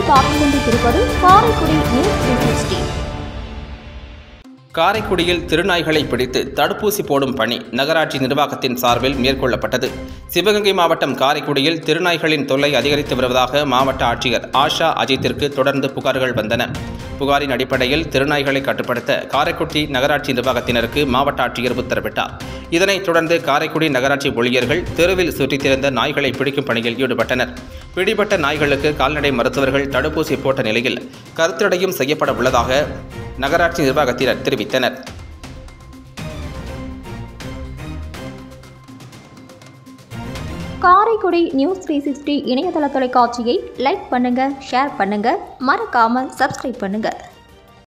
பார்த்துக் கொண்டிருப்பது Karaikudi news three sixty காரைக்குடியில் திருநாய்களை பிடித்து தடுப்பூசி போடும் பணி நகராட்சி நிர்வாகத்தின் சார்பில் மேற்கொள்ளப்பட்டது சிவகங்கை மாவட்டம் காரைக்குடியில் திருநாய்களின் தொல்லை அதிகரித்து வருவதாக மாவட்ட ஆட்சியர் ஆஷா அஜித்திற்கு தொடர்ந்து புகார்கள் வந்தன புகாரின் அடிப்படையில் திருநாய்களை கட்டுப்படுத்த காரைக்குடி நகராட்சி நிர்வாகத்தினருக்கு மாவட்ட ஆட்சியர் உத்தரவிட்டார் இதனைத் தொடர்ந்து காரைக்குடி நகராட்சி ஊழியர்கள் தெருவில் சுற்றித் திரிந்த நாய்களை பிடிக்கும் பணியில் ஈடுபட்டனர் பிடிபட்ட நாய்களுக்கு கால்நடை மருத்துவர்கள் தடுப்பூசி போட்ட நிலையில் கருத்தடையும் செய்யப்பட உள்ளதாக நகராட்சி நிர்வாகத்தினர் தெரிவித்தனர் காரைக்குடி நியூஸ் த்ரீ சிக்ஸ்டி இணையதள தொலைக்காட்சியை லைக் பண்ணுங்க ஷேர் பண்ணுங்க மறக்காம சப்ஸ்கிரைப் பண்ணுங்க